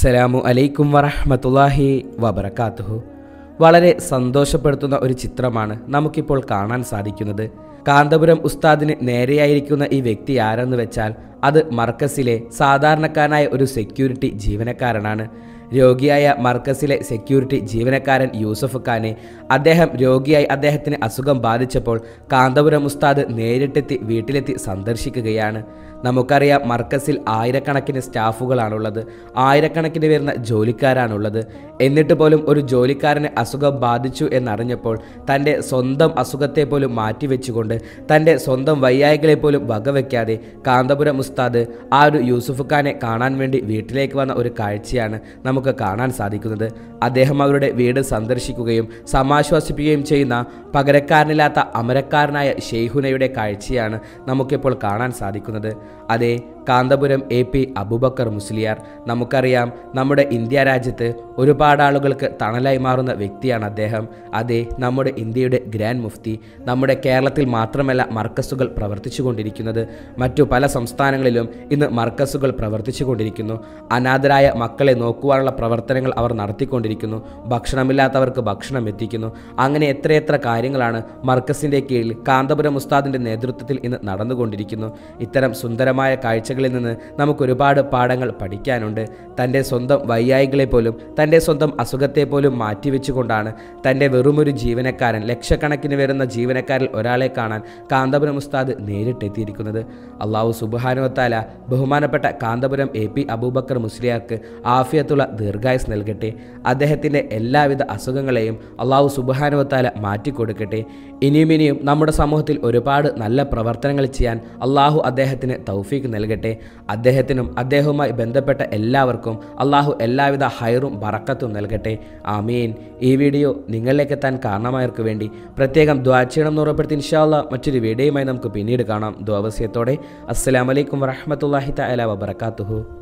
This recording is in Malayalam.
അസ്സലാമു അലൈക്കും വറഹ്മത്തുള്ളാഹി വബറകാതുഹു വളരെ സന്തോഷപ്പെടുത്തുന്ന ഒരു ചിത്രമാണ് നമുക്കിപ്പോൾ കാണാൻ സാധിക്കുന്നത് കാന്തപുരം ഉസ്താദിന് നേരെയായിരിക്കുന്ന ഈ വ്യക്തി ആരെന്ന് വെച്ചാൽ അത് മർക്കസിലെ സാധാരണക്കാരനായ ഒരു സെക്യൂരിറ്റി ജീവനക്കാരനാണ് രോഗിയായ മർക്കസിലെ സെക്യൂരിറ്റി ജീവനക്കാരൻ യൂസഫ് ഖാനെ അദ്ദേഹം രോഗിയായി അദ്ദേഹത്തിന് അസുഖം ബാധിച്ചപ്പോൾ കാന്തപുരം ഉസ്താദ് നേരിട്ടെത്തി വീട്ടിലെത്തി സന്ദർശിക്കുകയാണ് നമുക്കറിയാം മർക്കസിൽ ആയിരക്കണക്കിന് സ്റ്റാഫുകളാണുള്ളത് ആയിരക്കണക്കിന് വരുന്ന ജോലിക്കാരാണുള്ളത് എന്നിട്ട് പോലും ഒരു ജോലിക്കാരന് അസുഖം ബാധിച്ചു എന്നറിഞ്ഞപ്പോൾ തൻ്റെ സ്വന്തം അസുഖത്തെ പോലും മാറ്റിവെച്ചുകൊണ്ട് തൻ്റെ സ്വന്തം വയ്യായികളെ പോലും വകവയ്ക്കാതെ കാന്തപുരം ഉസ്താദ് ആ ഒരു യൂസുഫ് ഖാനെ കാണാൻ വേണ്ടി വീട്ടിലേക്ക് വന്ന ഒരു കാഴ്ചയാണ് നമുക്ക് കാണാൻ സാധിക്കുന്നത് അദ്ദേഹം അവരുടെ വീട് സന്ദർശിക്കുകയും സമാശ്വസിപ്പിക്കുകയും ചെയ്യുന്ന പകരക്കാരനില്ലാത്ത അമരക്കാരനായ ഷെയ്ഹുനയുടെ കാഴ്ചയാണ് നമുക്കിപ്പോൾ കാണാൻ സാധിക്കുന്നത് അതെ കാന്തപുരം എ പി അബുബക്കർ മുസ്ലിയാർ നമുക്കറിയാം നമ്മുടെ ഇന്ത്യ രാജ്യത്ത് ഒരുപാട് ആളുകൾക്ക് തണലായി മാറുന്ന വ്യക്തിയാണ് അദ്ദേഹം അതെ നമ്മുടെ ഇന്ത്യയുടെ ഗ്രാൻഡ് മുഫ്തി നമ്മുടെ കേരളത്തിൽ മാത്രമല്ല മർക്കസുകൾ പ്രവർത്തിച്ചു കൊണ്ടിരിക്കുന്നത് മറ്റു പല സംസ്ഥാനങ്ങളിലും ഇന്ന് മർക്കസുകൾ പ്രവർത്തിച്ചു കൊണ്ടിരിക്കുന്നു അനാഥരായ മക്കളെ നോക്കുവാനുള്ള പ്രവർത്തനങ്ങൾ അവർ നടത്തിക്കൊണ്ടിരിക്കുന്നു ഭക്ഷണമില്ലാത്തവർക്ക് ഭക്ഷണം എത്തിക്കുന്നു അങ്ങനെ എത്രയെത്ര കാര്യങ്ങളാണ് മർക്കസിൻ്റെ കീഴിൽ കാന്തപുരം ഉസ്താദിൻ്റെ നേതൃത്വത്തിൽ ഇന്ന് നടന്നുകൊണ്ടിരിക്കുന്നു ഇത്തരം സുന്ദരമായ കാഴ്ചകളിൽ നിന്ന് നമുക്ക് ഒരുപാട് പാഠങ്ങൾ പഠിക്കാനുണ്ട് തൻ്റെ സ്വന്തം വയ്യായികളെ പോലും തൻ്റെ സ്വന്തം അസുഖത്തെ പോലും മാറ്റിവെച്ചുകൊണ്ടാണ് തൻ്റെ വെറുമൊരു ജീവനക്കാരൻ ലക്ഷക്കണക്കിന് വരുന്ന ജീവനക്കാരിൽ ഒരാളെ കാണാൻ കാന്തപുരം ഉസ്താദ് നേരിട്ടെത്തിയിരിക്കുന്നത് അള്ളാഹു സുബാനുവത്താല ബഹുമാനപ്പെട്ട കാന്തപുരം എ പി അബൂബക്കർ മുസ്ലിയാർക്ക് ആഫിയത്തുള്ള ദീർഘായുസ് നൽകട്ടെ അദ്ദേഹത്തിൻ്റെ എല്ലാവിധ അസുഖങ്ങളെയും അള്ളാഹു സുബാനുവത്താല മാറ്റിക്കൊടുക്കട്ടെ ഇനിയും ഇനിയും നമ്മുടെ സമൂഹത്തിൽ ഒരുപാട് നല്ല പ്രവർത്തനങ്ങൾ ചെയ്യാൻ അള്ളാഹു അദ്ദേഹത്തിന് തൗഫീക്ക് നൽകട്ടെ അദ്ദേഹത്തിനും അദ്ദേഹവുമായി ബന്ധപ്പെട്ട എല്ലാവർക്കും അള്ളാഹു എല്ലാവിധ ഹൈറും ബറക്കത്തും നൽകട്ടെ ആമീൻ ഈ വീഡിയോ നിങ്ങളിലേക്ക് എത്താൻ കാരണമായവർക്ക് വേണ്ടി പ്രത്യേകം ദ്വാ ചെയ്യണം എന്ന് ഉറപ്പെടുത്തി ഇൻഷാല്ല മറ്റൊരു വീഡിയോയുമായി നമുക്ക് പിന്നീട് കാണാം ദ്വാവസ്യത്തോടെ അസ്സലാമലൈക്കും വറഹമത്തല്ലാഹി തല വബർക്കാത്തുഹു